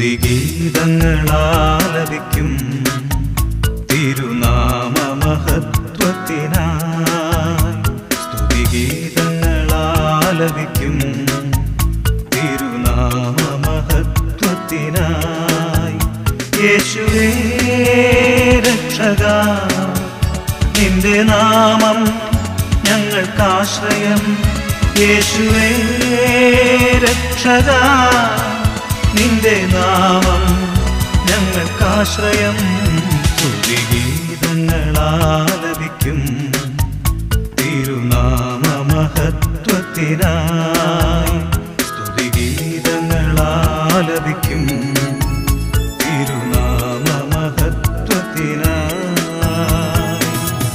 സ്തുതിഗീതങ്ങളാലപിക്കും തിരുനാമമഹത്വത്തിനായി സ്തുതിഗീതങ്ങളാലപിക്കും തിരുനാമമഹത്വത്തിനായി യേശുവേ രക്ഷക നിന്റെ നാമം ഞങ്ങൾക്കാശ്രയം യേശുവേ രക്ഷക നിന്റെ നാമം ഞങ്ങൾക്കാശ്രയം സ്തുതിഗീതങ്ങളാലപിക്കും തിരുനാമമഹത്വത്തിനായി സ്തുതിഗീതങ്ങളാലപിക്കും തിരുനാമമഹത്വത്തിനായി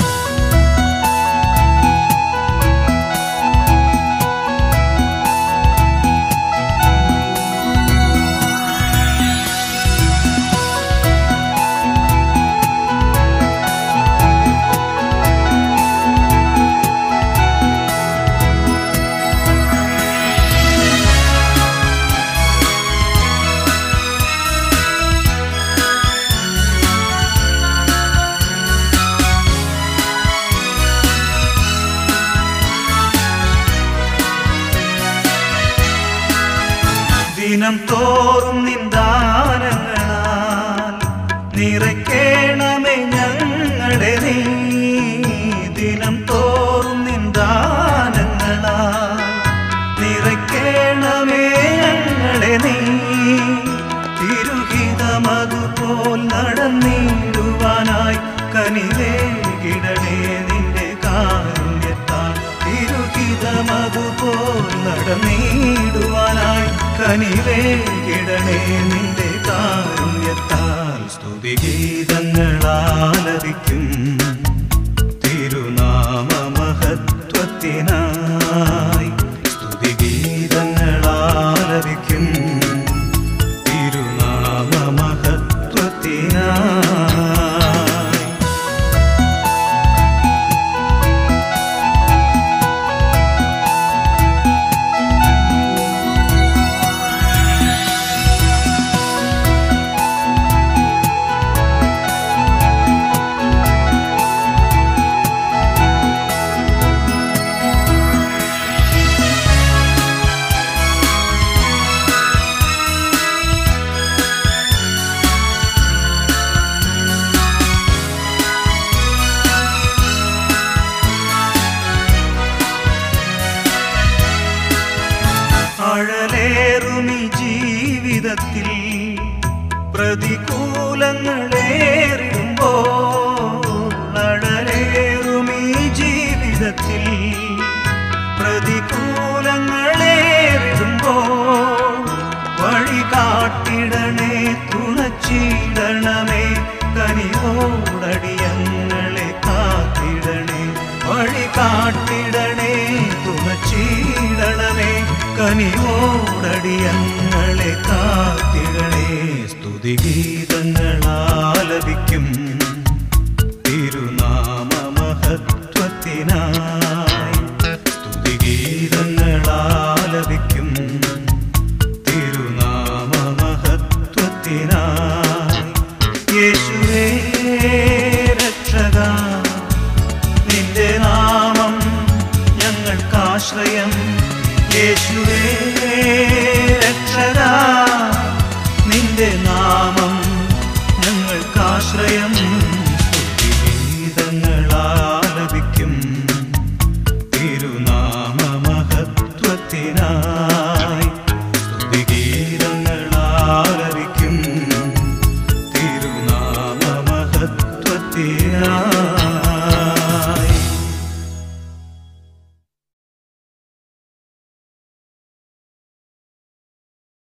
ദിനം തോറും നിന്ദാനങ്ങളാൽ നിറയ്ക്കേണമേ ഞങ്ങളെ നീ ദിനം തോറും നിന്ദാനങ്ങളാൽ നിറയ്ക്കേണമേ ഞങ്ങളെ നീ തിരുഹിതമതുപോൽ നടന്നിടുവാനായി കനിവേകിടണേ നിന്റെ കാരുണ്യത്താൽ തിരുഹിതമതുപോൽ നടന്നിടുവാനായി കനിവേകിടണേ നിന്റെ കാരുണ്യത്താൽ സ്തുതിഗീതങ്ങളാലപിക്കും തിരുനാമമഹത്വത്തിനായി സ്തുതിഗീതങ്ങളാലപിക്കും തിരുനാമമഹത്വത്തിനായി അഴലേറുമി ജീവിതത്തിൽ പ്രതികൂലങ്ങളേറിടുമ്പോൾ അഴലേറുമി ജീവിതത്തിൽ പ്രതികൂലങ്ങളേറിടുമ്പോൾ വഴി കാട്ടിടണേ തുണച്ചിടണമേ കനിവോടടിയങ്ങളെ കാത്തിടണേ വഴി കാട്ടിടണേ തുണച്ചിടണമേ കനിവോടടിയങ്ങളെ കാത്തിടണേ സ്തുതിഗീതങ്ങളാലപിക്കും തിരുനാമമഹത്വത്തിനായി സ്തുതിഗീതങ്ങളാലപിക്കും തിരുനാമമഹത്വത്തിനായി യേശുവേ രക്ഷക നിന്റെ നാമം ഞങ്ങൾക്കാശ്രയം യേശുവേ രക്ഷക നിന്റെ നാമം ഞങ്ങൾക്കാശ്രയം സ്തുതിഗീതങ്ങളാലപിക്കും തിരുനാമമഹത്വത്തിനായി സ്തുതിഗീതങ്ങളാലപിക്കും തിരുനാമമഹത്വത്തിനായി